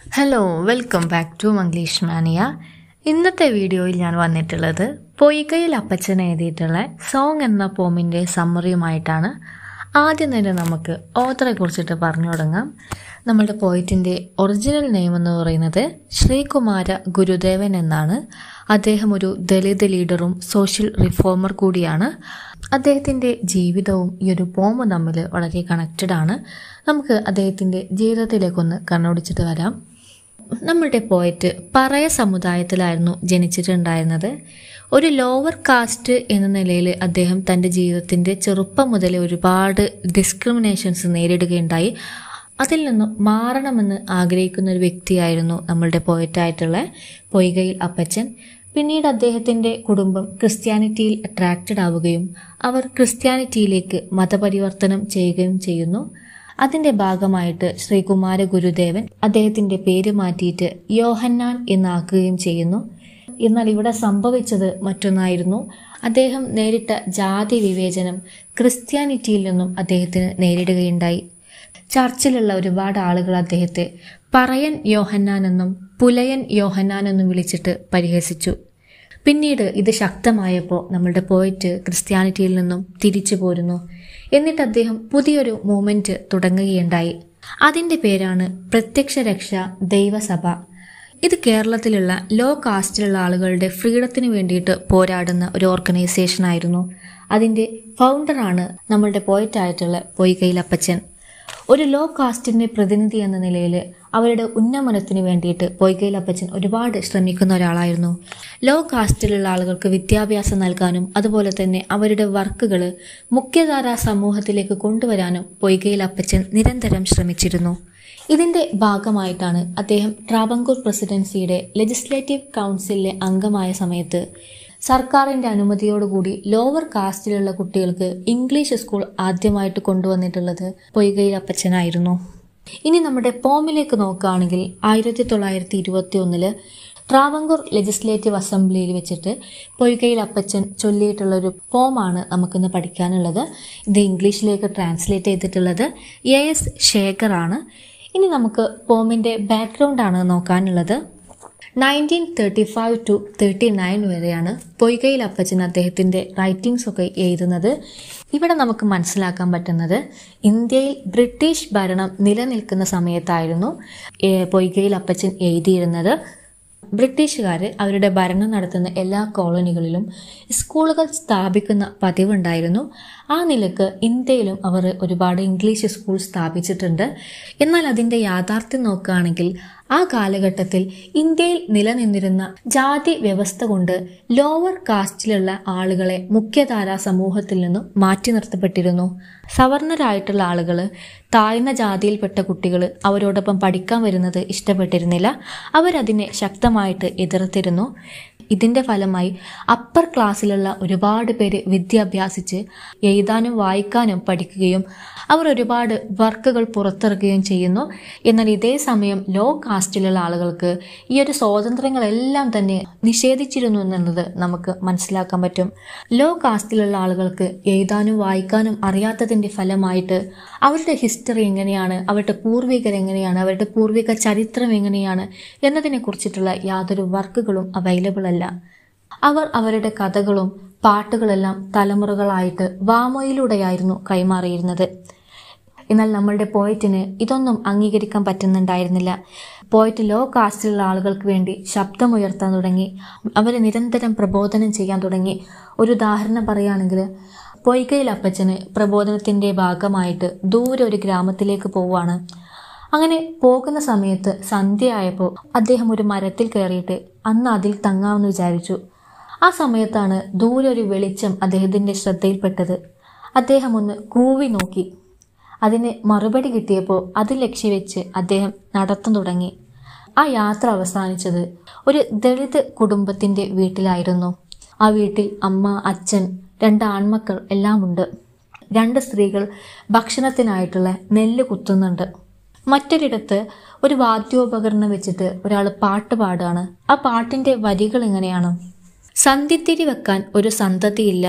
hello welcome back to Manglish mania ഇന്നത്തെ വീഡിയോയിൽ ഞാൻ വന്നിട്ടുള്ളത് പൊയ്കയിൽ അപ്പച്ചൻ എഴുതിയിട്ടുള്ള സോങ് എന്ന പോമിൻ്റെ സമ്മറിയുമായിട്ടാണ് ആദ്യം തന്നെ നമുക്ക് ഓത്തറെ കുറിച്ചിട്ട് പറഞ്ഞു തുടങ്ങാം നമ്മുടെ പോയിറ്റിൻ്റെ ഒറിജിനൽ നെയിം എന്ന് പറയുന്നത് ശ്രീകുമാര ഗുരുദേവൻ എന്നാണ് അദ്ദേഹം ഒരു ദളിത് ലീഡറും സോഷ്യൽ റിഫോമർ കൂടിയാണ് അദ്ദേഹത്തിൻ്റെ ജീവിതവും ഈ ഒരു പോമും തമ്മിൽ വളരെ കണക്റ്റഡ് ആണ് നമുക്ക് അദ്ദേഹത്തിൻ്റെ ജീവിതത്തിലേക്കൊന്ന് കണ്ണോടിച്ചിട്ട് വരാം നമ്മളുടെ പോയറ്റ് പറയ സമുദായത്തിലായിരുന്നു ജനിച്ചിട്ടുണ്ടായിരുന്നത് ഒരു ലോവർ കാസ്റ്റ് എന്ന നിലയിൽ അദ്ദേഹം തൻ്റെ ജീവിതത്തിൻ്റെ ചെറുപ്പം മുതൽ ഒരുപാട് ഡിസ്ക്രിമിനേഷൻസ് നേരിടുകയുണ്ടായി അതിൽ നിന്നും മാറണമെന്ന് ആഗ്രഹിക്കുന്ന ഒരു വ്യക്തിയായിരുന്നു നമ്മളുടെ പോയറ്റായിട്ടുള്ള പൊയ്കയിൽ അപ്പച്ചൻ പിന്നീട് അദ്ദേഹത്തിൻ്റെ കുടുംബം ക്രിസ്ത്യാനിറ്റിയിൽ അട്രാക്റ്റഡ് ആവുകയും അവർ ക്രിസ്ത്യാനിറ്റിയിലേക്ക് മതപരിവർത്തനം ചെയ്യുകയും ചെയ്യുന്നു അതിന്റെ ഭാഗമായിട്ട് ശ്രീകുമാര ഗുരുദേവൻ അദ്ദേഹത്തിന്റെ പേര് മാറ്റിയിട്ട് യോഹന്നാൻ എന്നാക്കുകയും ചെയ്യുന്നു എന്നാൽ ഇവിടെ സംഭവിച്ചത് മറ്റൊന്നായിരുന്നു അദ്ദേഹം നേരിട്ട ജാതി വിവേചനം ക്രിസ്ത്യാനിറ്റിയിൽ നിന്നും അദ്ദേഹത്തിന് നേരിടുകയുണ്ടായി ചർച്ചിലുള്ള ഒരുപാട് ആളുകൾ അദ്ദേഹത്തെ പറയൻ യോഹന്നാൻ എന്നും പുലയൻ യോഹന്നാൻ എന്നും വിളിച്ചിട്ട് പരിഹസിച്ചു പിന്നീട് ഇത് ശക്തമായപ്പോൾ നമ്മളുടെ പോയിട്ട് ക്രിസ്ത്യാനിറ്റിയിൽ നിന്നും തിരിച്ചു പോരുന്നു എന്നിട്ട് അദ്ദേഹം പുതിയൊരു മൂവ്മെന്റ് തുടങ്ങുകയുണ്ടായി അതിൻ്റെ പേരാണ് പ്രത്യക്ഷ രക്ഷ ദൈവസഭ ഇത് കേരളത്തിലുള്ള ലോ കാസ്റ്റിലുള്ള ആളുകളുടെ ഫ്രീഡത്തിന് വേണ്ടിയിട്ട് പോരാടുന്ന ഒരു ഓർഗനൈസേഷൻ ആയിരുന്നു അതിൻ്റെ ഫൗണ്ടറാണ് നമ്മളുടെ പോയിറ്റായിട്ടുള്ള പൊയ്കയിലപ്പച്ചൻ ഒരു ലോ കാസ്റ്റിൻ്റെ പ്രതിനിധി എന്ന നിലയിൽ അവരുടെ ഉന്നമനത്തിന് വേണ്ടിയിട്ട് പൊയ്കയിലപ്പച്ചൻ ഒരുപാട് ശ്രമിക്കുന്ന ഒരാളായിരുന്നു ലോ കാസ്റ്റിലുള്ള ആളുകൾക്ക് വിദ്യാഭ്യാസം നൽകാനും അതുപോലെ തന്നെ അവരുടെ വർക്കുകൾ മുഖ്യധാരാ സമൂഹത്തിലേക്ക് കൊണ്ടുവരാനും പൊയ്കയിലപ്പച്ചൻ നിരന്തരം ശ്രമിച്ചിരുന്നു ഇതിന്റെ ഭാഗമായിട്ടാണ് അദ്ദേഹം ട്രാവങ്കൂർ പ്രസിഡൻസിയുടെ ലെജിസ്ലേറ്റീവ് കൗൺസിലിലെ അംഗമായ സമയത്ത് സർക്കാരിന്റെ അനുമതിയോടുകൂടി ലോവർ കാസ്റ്റിലുള്ള കുട്ടികൾക്ക് ഇംഗ്ലീഷ് സ്കൂൾ ആദ്യമായിട്ട് കൊണ്ടുവന്നിട്ടുള്ളത് പൊയ്കയിൽ അപ്പച്ചനായിരുന്നു ഇനി നമ്മുടെ പോമിലേക്ക് നോക്കുകയാണെങ്കിൽ ആയിരത്തി തൊള്ളായിരത്തി ഇരുപത്തി ഒന്നില് ട്രാവങ്കൂർ ലെജിസ്ലേറ്റീവ് അസംബ്ലിയിൽ വെച്ചിട്ട് പൊയ്കയിൽ അപ്പച്ചൻ ചൊല്ലിയിട്ടുള്ള ഒരു പോമാണ് നമുക്കിന്ന് പഠിക്കാനുള്ളത് ഇത് ഇംഗ്ലീഷിലേക്ക് ട്രാൻസ്ലേറ്റ് ചെയ്തിട്ടുള്ളത് എ എസ് ശേഖറാണ് ഇനി നമുക്ക് പോമിൻ്റെ ബാക്ക്ഗ്രൗണ്ടാണ് നോക്കാനുള്ളത് nineteen thirty five to thirty nine വരെയാണ് പൊയ്കയിൽ അപ്പച്ചൻ അദ്ദേഹത്തിൻ്റെ റൈറ്റിംഗ്സ് ഒക്കെ എഴുതുന്നത് ഇവിടെ നമുക്ക് മനസ്സിലാക്കാൻ പറ്റുന്നത് ഇന്ത്യയിൽ ബ്രിട്ടീഷ് ഭരണം നിലനിൽക്കുന്ന സമയത്തായിരുന്നു പൊയ്കയിൽ അപ്പച്ചൻ എഴുതിയിരുന്നത് ബ്രിട്ടീഷുകാർ അവരുടെ ഭരണം നടത്തുന്ന എല്ലാ കോളനികളിലും സ്കൂളുകൾ സ്ഥാപിക്കുന്ന പതിവുണ്ടായിരുന്നു ആ നിലക്ക് ഇന്ത്യയിലും അവർ ഒരുപാട് ഇംഗ്ലീഷ് സ്കൂൾ സ്ഥാപിച്ചിട്ടുണ്ട് എന്നാൽ അതിൻ്റെ യാഥാർത്ഥ്യം നോക്കുകയാണെങ്കിൽ ആ കാലഘട്ടത്തിൽ ഇന്ത്യയിൽ നിലനിന്നിരുന്ന ജാതി വ്യവസ്ഥ കൊണ്ട് ലോവർ കാസ്റ്റിലുള്ള ആളുകളെ മുഖ്യധാരാ സമൂഹത്തിൽ നിന്നും മാറ്റി നിർത്തപ്പെട്ടിരുന്നു സവർണരായിട്ടുള്ള ആളുകൾ താഴ്ന്ന ജാതിയിൽപ്പെട്ട കുട്ടികൾ അവരോടൊപ്പം പഠിക്കാൻ വരുന്നത് ഇഷ്ടപ്പെട്ടിരുന്നില്ല അവരതിനെ ശക്തമായിട്ട് എതിർത്തിരുന്നു ഇതിൻ്റെ ഫലമായി അപ്പർ ക്ലാസ്സിലുള്ള ഒരുപാട് പേര് വിദ്യ അഭ്യാസിച്ച് എഴുതാനും വായിക്കാനും പഠിക്കുകയും അവർ ഒരുപാട് വർക്കുകൾ പുറത്തിറക്കുകയും ചെയ്യുന്നു എന്നാൽ ഇതേ സമയം ലോ കാസ്റ്റിലുള്ള ആളുകൾക്ക് ഈ ഒരു സ്വാതന്ത്ര്യങ്ങളെല്ലാം തന്നെ നിഷേധിച്ചിരുന്നു എന്നുള്ളത് നമുക്ക് മനസ്സിലാക്കാൻ പറ്റും ലോ കാസ്റ്റിലുള്ള ആളുകൾക്ക് എഴുതാനും വായിക്കാനും അറിയാത്തതിൻ്റെ ഫലമായിട്ട് അവരുടെ ഹിസ്റ്ററി എങ്ങനെയാണ് അവരുടെ പൂർവികർ എങ്ങനെയാണ് അവരുടെ പൂർവിക ചരിത്രം എങ്ങനെയാണ് എന്നതിനെ കുറിച്ചിട്ടുള്ള യാതൊരു വർക്കുകളും അവൈലബിൾ അല്ല അവർ അവരുടെ കഥകളും പാട്ടുകളെല്ലാം തലമുറകളായിട്ട് വാമൊയിലൂടെയായിരുന്നു കൈമാറിയിരുന്നത് എന്നാൽ നമ്മളുടെ പോയറ്റിന് ഇതൊന്നും അംഗീകരിക്കാൻ പറ്റുന്നുണ്ടായിരുന്നില്ല പോയറ്റ് ലോ കാസ്റ്റിലുള്ള ആളുകൾക്ക് വേണ്ടി ശബ്ദമുയർത്താൻ തുടങ്ങി അവരെ നിരന്തരം പ്രബോധനം ചെയ്യാൻ തുടങ്ങി ഒരു ഉദാഹരണം പറയുകയാണെങ്കിൽ പൊയ്കയിൽ അപ്പച്ചന് പ്രബോധനത്തിൻ്റെ ഭാഗമായിട്ട് ദൂരെ ഒരു ഗ്രാമത്തിലേക്ക് പോവുകയാണ് അങ്ങനെ പോകുന്ന സമയത്ത് സന്ധ്യയായപ്പോൾ അദ്ദേഹം ഒരു മരത്തിൽ കയറിയിട്ട് അന്ന് അതിൽ തങ്ങാമെന്ന് വിചാരിച്ചു ആ സമയത്താണ് ദൂരെ ഒരു വെളിച്ചം അദ്ദേഹത്തിൻ്റെ ശ്രദ്ധയിൽപ്പെട്ടത് അദ്ദേഹം ഒന്ന് കൂവി നോക്കി അതിന് മറുപടി കിട്ടിയപ്പോൾ അത് ലക്ഷ്യവെച്ച് അദ്ദേഹം നടത്തം തുടങ്ങി ആ യാത്ര അവസാനിച്ചത് ഒരു ദളിത് കുടുംബത്തിൻ്റെ വീട്ടിലായിരുന്നു ആ വീട്ടിൽ അമ്മ അച്ഛൻ രണ്ട് ആൺമക്കൾ എല്ലാം ഉണ്ട് രണ്ട് സ്ത്രീകൾ ഭക്ഷണത്തിനായിട്ടുള്ള നെല്ല് കുത്തുന്നുണ്ട് മറ്റൊരിടത്ത് ഒരു വാദ്യോപകരണം വെച്ചിട്ട് ഒരാൾ പാട്ട് പാടുകയാണ് ആ പാട്ടിൻ്റെ വരികൾ എങ്ങനെയാണ് സന്ധിത്തിരി വെക്കാൻ ഒരു സന്തതിയില്ല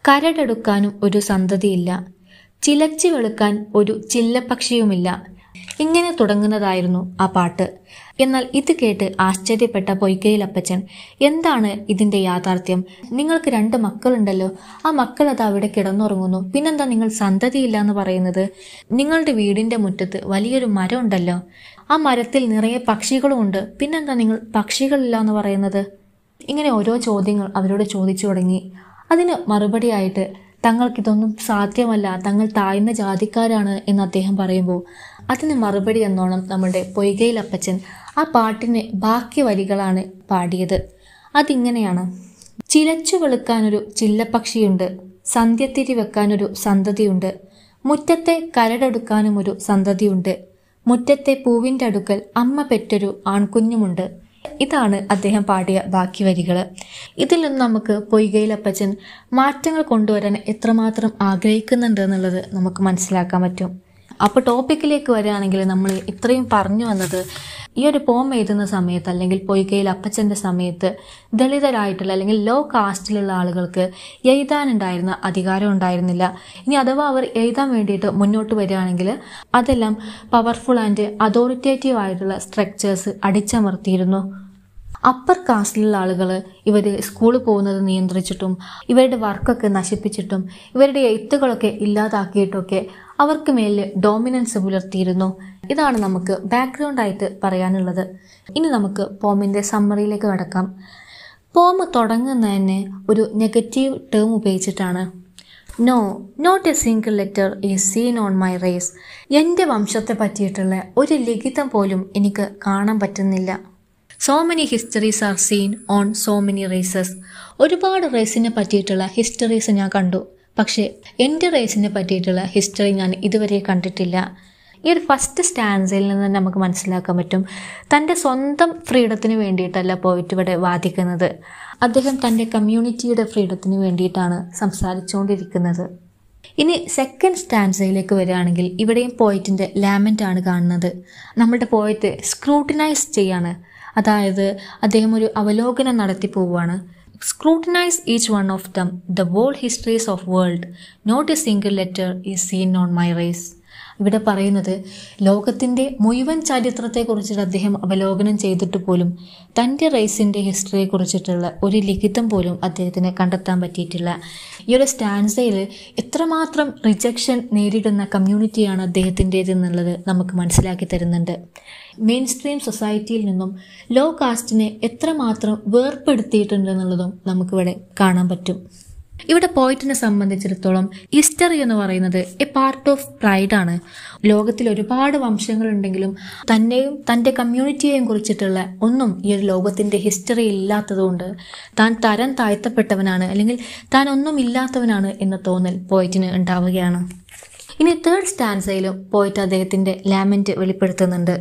കരടെടുക്കാനും ഒരു സന്തതിയില്ല ചിലച്ചു വെളുക്കാൻ ഒരു ചില്ലപ്പക്ഷിയുമില്ല ഇങ്ങനെ തുടങ്ങുന്നതായിരുന്നു ആ പാട്ട് എന്നാൽ ഇത് കേട്ട് ആശ്ചര്യപ്പെട്ട പൊയ്ക്കയിൽ അപ്പച്ചൻ എന്താണ് ഇതിന്റെ യാഥാർത്ഥ്യം നിങ്ങൾക്ക് രണ്ട് മക്കളുണ്ടല്ലോ ആ മക്കൾ അത് അവിടെ കിടന്നുറങ്ങുന്നു പിന്നെന്താ നിങ്ങൾ സന്തതിയില്ല എന്ന് പറയുന്നത് നിങ്ങളുടെ വീടിന്റെ മുറ്റത്ത് വലിയൊരു മരം ഉണ്ടല്ലോ ആ മരത്തിൽ നിറയെ പക്ഷികളും ഉണ്ട് പിന്നെന്താ നിങ്ങൾ പക്ഷികളില്ല എന്ന് പറയുന്നത് ഇങ്ങനെ ഓരോ ചോദ്യങ്ങൾ അവരോട് ചോദിച്ചു തുടങ്ങി അതിന് മറുപടിയായിട്ട് തങ്ങൾക്കിതൊന്നും സാധ്യമല്ല തങ്ങൾ താഴ്ന്ന ജാതിക്കാരാണ് എന്ന് അദ്ദേഹം പറയുമ്പോൾ അതിന് മറുപടി എന്നോണം നമ്മുടെ പൊയ്കയിൽ അപ്പച്ചൻ ആ പാട്ടിന് ബാക്കി വരികളാണ് പാടിയത് അതിങ്ങനെയാണ് ചിലച്ചു വെളുക്കാനൊരു ചില്ലപ്പക്ഷിയുണ്ട് സന്ധ്യത്തിരി വെക്കാനൊരു സന്തതിയുണ്ട് മുറ്റത്തെ കരടെടുക്കാനും ഒരു സന്തതിയുണ്ട് മുറ്റത്തെ പൂവിൻ്റെ അടുക്കൽ അമ്മ പെറ്റൊരു ആൺകുഞ്ഞുമുണ്ട് ഇതാണ് അദ്ദേഹം പാടിയ ബാക്കി വരികൾ ഇതിൽ നിന്ന് നമുക്ക് പൊയ്കയിലപ്പച്ചൻ മാറ്റങ്ങൾ കൊണ്ടുവരാൻ എത്രമാത്രം ആഗ്രഹിക്കുന്നുണ്ട് എന്നുള്ളത് നമുക്ക് മനസ്സിലാക്കാൻ പറ്റും അപ്പോൾ ടോപ്പിക്കിലേക്ക് വരികയാണെങ്കിൽ നമ്മൾ ഇത്രയും പറഞ്ഞു വന്നത് ഈ ഒരു പോം എഴുതുന്ന സമയത്ത് അല്ലെങ്കിൽ പൊയ്കയിൽ അപ്പച്ചൻ്റെ സമയത്ത് ദളിതരായിട്ടുള്ള അല്ലെങ്കിൽ ലോ കാസ്റ്റിലുള്ള ആളുകൾക്ക് എഴുതാനുണ്ടായിരുന്ന അധികാരം ഉണ്ടായിരുന്നില്ല ഇനി അഥവാ അവർ എഴുതാൻ വേണ്ടിയിട്ട് മുന്നോട്ട് വരികയാണെങ്കിൽ അതെല്ലാം പവർഫുൾ ആൻഡ് അതോറിറ്റേറ്റീവ് ആയിട്ടുള്ള സ്ട്രക്ചേഴ്സ് അടിച്ചമർത്തിയിരുന്നു അപ്പർ കാസ്റ്റിലുള്ള ആളുകൾ ഇവർ സ്കൂളിൽ പോകുന്നത് നിയന്ത്രിച്ചിട്ടും ഇവരുടെ വർക്കൊക്കെ നശിപ്പിച്ചിട്ടും ഇവരുടെ എഴുത്തുകളൊക്കെ ഇല്ലാതാക്കിയിട്ടൊക്കെ അവർക്ക് മേലിൽ ഡോമിനൻസ് പുലർത്തിയിരുന്നു ഇതാണ് നമുക്ക് ബാക്ക്ഗ്രൗണ്ട് ആയിട്ട് പറയാനുള്ളത് ഇനി നമുക്ക് പോമിൻ്റെ സമ്മറിയിലേക്ക് കടക്കാം പോം തുടങ്ങുന്ന തന്നെ ഒരു നെഗറ്റീവ് ടേം ഉപയോഗിച്ചിട്ടാണ് no not a single letter is seen on my race എൻ്റെ വംശത്തെ പറ്റിയിട്ടുള്ള ഒരു ലിഖിതം പോലും എനിക്ക് കാണാൻ പറ്റുന്നില്ല so many histories are seen on so many races ഒരുപാട് റേസിനെ പറ്റിയിട്ടുള്ള ഹിസ്റ്ററീസ് ഞാൻ കണ്ടു പക്ഷേ എൻ്റെ റേസിനെ പറ്റിയിട്ടുള്ള ഹിസ്റ്ററി ഞാൻ ഇതുവരെ കണ്ടിട്ടില്ല ഈ ഒരു ഫസ്റ്റ് സ്റ്റാൻസയിൽ നിന്ന് തന്നെ നമുക്ക് മനസ്സിലാക്കാൻ പറ്റും തൻ്റെ സ്വന്തം ഫ്രീഡത്തിന് വേണ്ടിയിട്ടല്ല പോയിട്ട് ഇവിടെ വാദിക്കുന്നത് അദ്ദേഹം തൻ്റെ കമ്മ്യൂണിറ്റിയുടെ ഫ്രീഡത്തിന് വേണ്ടിയിട്ടാണ് സംസാരിച്ചുകൊണ്ടിരിക്കുന്നത് ഇനി സെക്കൻഡ് സ്റ്റാൻസയിലേക്ക് വരികയാണെങ്കിൽ ഇവിടെയും പോയിറ്റിൻ്റെ ലാമൻ്റ് ആണ് കാണുന്നത് നമ്മുടെ പോയറ്റ് സ്ക്രൂട്ടിനൈസ് ചെയ്യാണ് അതായത് അദ്ദേഹം ഒരു അവലോകനം നടത്തി പോവുകയാണ് scrutinise each one of them the world histories of world not a single letter is seen on my race ഇവിടെ പറയുന്നത് ലോകത്തിൻ്റെ മുഴുവൻ ചരിത്രത്തെക്കുറിച്ചിട്ട് അദ്ദേഹം അവലോകനം ചെയ്തിട്ട് പോലും തൻ്റെ റേസിൻ്റെ ഹിസ്റ്ററിയെ കുറിച്ചിട്ടുള്ള ഒരു ലിഖിതം പോലും അദ്ദേഹത്തിന് കണ്ടെത്താൻ പറ്റിയിട്ടില്ല ഈ ഒരു സ്റ്റാൻസയിൽ എത്രമാത്രം റിജക്ഷൻ നേരിടുന്ന കമ്മ്യൂണിറ്റിയാണ് അദ്ദേഹത്തിൻ്റേത് എന്നുള്ളത് നമുക്ക് മനസ്സിലാക്കി തരുന്നുണ്ട് മെയിൻ സ്ട്രീം സൊസൈറ്റിയിൽ നിന്നും ലോ കാസ്റ്റിനെ എത്രമാത്രം വേർപ്പെടുത്തിയിട്ടുണ്ട് എന്നുള്ളതും നമുക്കിവിടെ കാണാൻ പറ്റും ഇവിടെ പോയിറ്റിനെ സംബന്ധിച്ചിടത്തോളം ഹിസ്റ്ററി എന്ന് പറയുന്നത് എ പാർട്ട് ഓഫ് പ്രൈഡ് ആണ് ലോകത്തിൽ ഒരുപാട് വംശങ്ങളുണ്ടെങ്കിലും തന്നെയും തൻ്റെ കമ്മ്യൂണിറ്റിയെയും കുറിച്ചിട്ടുള്ള ഒന്നും ഈ ഒരു ലോകത്തിൻ്റെ ഹിസ്റ്ററി ഇല്ലാത്തതുകൊണ്ട് താൻ തരം താഴ്ത്തപ്പെട്ടവനാണ് അല്ലെങ്കിൽ താൻ ഒന്നും ഇല്ലാത്തവനാണ് എന്ന തോന്നൽ പോയിറ്റിന് ഉണ്ടാവുകയാണ് ഇനി തേർഡ് സ്റ്റാൻസയിലും പോയിട്ട് അദ്ദേഹത്തിൻ്റെ ലാമെൻറ്റ് വെളിപ്പെടുത്തുന്നുണ്ട്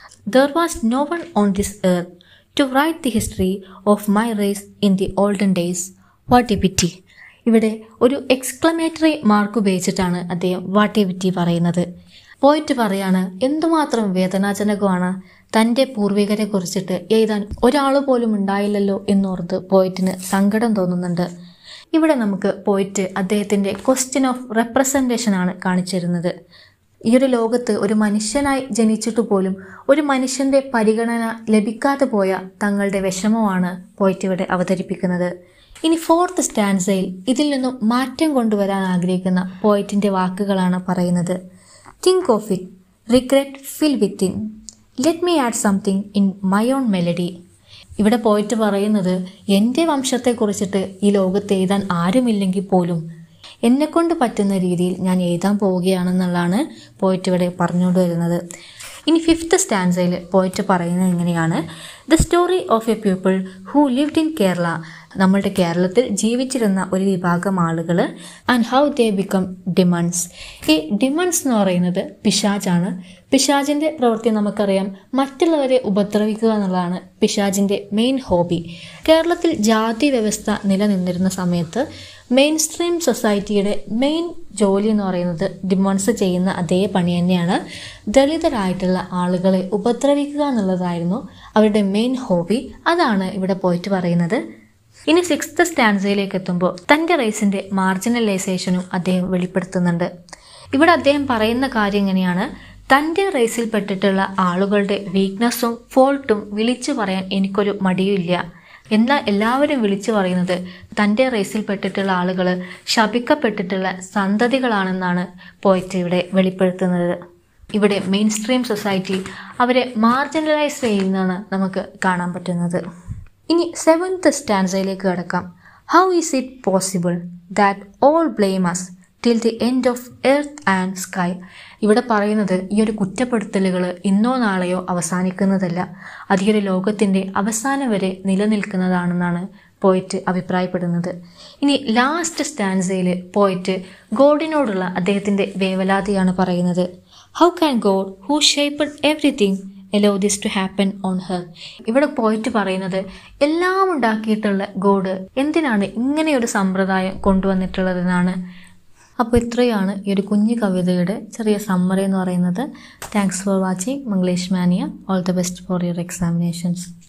there was no one on this earth to write the history of my race in the olden days what a pity ഇവിടെ ഒരു എക്സ്ക്ലമേറ്ററി മാർക്ക് ഉപയോഗിച്ചിട്ടാണ് അദ്ദേഹം വാട്ട് എ പിറ്റി പറയുന്നത് പോയിട്ട് പറയാണ് എന്തുമാത്രം വേദനാജനകമാണ് തൻ്റെ പൂർവികരെ കുറിച്ചിട്ട് എഴുതാൻ ഒരാൾ പോലും ഉണ്ടായില്ലല്ലോ എന്നോർത്ത് പോയിറ്റിന് സങ്കടം തോന്നുന്നുണ്ട് ഇവിടെ നമുക്ക് പോയിട്ട് അദ്ദേഹത്തിൻ്റെ ക്വസ്റ്റ്യൻ ഓഫ് റെപ്രസെൻറ്റേഷൻ ആണ് കാണിച്ചിരുന്നത് ഈ ഒരു ലോകത്ത് ഒരു മനുഷ്യനായി ജനിച്ചിട്ട് പോലും ഒരു മനുഷ്യന്റെ പരിഗണന ലഭിക്കാതെ പോയ തങ്ങളുടെ വിഷമമാണ് പോയിട്ട് ഇവിടെ അവതരിപ്പിക്കുന്നത് ഇനി ഫോർത്ത് സ്റ്റാൻസയിൽ ഇതിൽ നിന്നും മാറ്റം കൊണ്ടുവരാൻ ആഗ്രഹിക്കുന്ന പോയിറ്റിന്റെ വാക്കുകളാണ് പറയുന്നത് think of it regretful within let me add something in my own melody ഇവിടെ പോയിട്ട് പറയുന്നത് എൻ്റെ വംശത്തെക്കുറിച്ചിട്ട് ഈ ലോകത്ത് എഴുതാൻ ആരുമില്ലെങ്കിൽ പോലും എന്നെക്കൊണ്ട് പറ്റുന്ന രീതിയിൽ ഞാൻ എഴുതാൻ പോവുകയാണെന്നുള്ളതാണ് പോയിട്ട് ഇവിടെ പറഞ്ഞുകൊണ്ട് വരുന്നത് ഇനി ഫിഫ്ത്ത് സ്റ്റാൻസയിൽ പോയിട്ട് പറയുന്നത് എങ്ങനെയാണ് the story of a people who lived in Kerala നമ്മളുടെ കേരളത്തിൽ ജീവിച്ചിരുന്ന ഒരു വിഭാഗം ആളുകൾ and how they become demons ഈ ഡിമൺസ് എന്ന് പറയുന്നത് പിശാജാണ് പിശാജിൻ്റെ പ്രവൃത്തി നമുക്കറിയാം മറ്റുള്ളവരെ ഉപദ്രവിക്കുക എന്നുള്ളതാണ് പിശാജിൻ്റെ മെയിൻ ഹോബി കേരളത്തിൽ ജാതി വ്യവസ്ഥ നിലനിന്നിരുന്ന സമയത്ത് മെയിൻ സ്ട്രീം സൊസൈറ്റിയുടെ മെയിൻ ജോലി എന്ന് പറയുന്നത് ഡിമോൺസ് ചെയ്യുന്ന അതേ പണി തന്നെയാണ് ദളിതരായിട്ടുള്ള ആളുകളെ ഉപദ്രവിക്കുക എന്നുള്ളതായിരുന്നു അവരുടെ മെയിൻ ഹോബി അതാണ് ഇവിടെ പോയിട്ട് പറയുന്നത് ഇനി സിക്സ്ത് സ്റ്റാൻസയിലേക്ക് എത്തുമ്പോൾ തൻ്റെ റേസിൻ്റെ മാർജിനലൈസേഷനും അദ്ദേഹം വെളിപ്പെടുത്തുന്നുണ്ട് ഇവിടെ അദ്ദേഹം പറയുന്ന കാര്യം എങ്ങനെയാണ് തൻ്റെ റേസിൽപ്പെട്ടിട്ടുള്ള ആളുകളുടെ വീക്ക്നെസ്സും ഫോൾട്ടും വിളിച്ചു പറയാൻ എനിക്കൊരു മടിയുമില്ല എന്നാൽ എല്ലാവരും വിളിച്ചു പറയുന്നത് തൻ്റെ റേസിൽപ്പെട്ടിട്ടുള്ള ആളുകൾ ശപിക്കപ്പെട്ടിട്ടുള്ള സന്തതികളാണെന്നാണ് പോയറ്റ് ഇവിടെ വെളിപ്പെടുത്തുന്നത് ഇവിടെ മെയിൻ സ്ട്രീം സൊസൈറ്റി അവരെ മാർജിനലൈസ് ചെയ്യുന്നതാണ് നമുക്ക് കാണാൻ പറ്റുന്നത് ഇനി സെവൻത്ത് സ്റ്റാൻസയിലേക്ക് കടക്കാം how is it possible that all blame us till the end of earth and sky ഇവിടെ പറയുന്നത് ഈ ഒരു കുറ്റപ്പെടുത്തലുകൾ ഇന്നോ നാളെയോ അവസാനിക്കുന്നതല്ല അത് ഈ ഒരു ലോകത്തിൻ്റെ അവസാനം വരെ നിലനിൽക്കുന്നതാണെന്നാണ് പോയിറ്റ് അഭിപ്രായപ്പെടുന്നത് ഇനി ലാസ്റ്റ് സ്റ്റാൻസയിൽ പോയിറ്റ് ഗോഡിനോടുള്ള അദ്ദേഹത്തിൻ്റെ വേവലാതിയാണ് പറയുന്നത് how can God who shaped everything allow this to happen on her ഇവിടെ പോയിട്ട് പറയുന്നത് എല്ലാം ഉണ്ടാക്കിയിട്ടുള്ള ഗോഡ് എന്തിനാണ് ഇങ്ങനെയൊരു സമ്പ്രദായം കൊണ്ടുവന്നിട്ടുള്ളതെന്നാണ് അപ്പോൾ ഇത്രയാണ് ഈ ഒരു കുഞ്ഞു കവിതയുടെ ചെറിയ സമ്മറി എന്ന് പറയുന്നത് thanks for watching Manglish Mania all the best for your examinations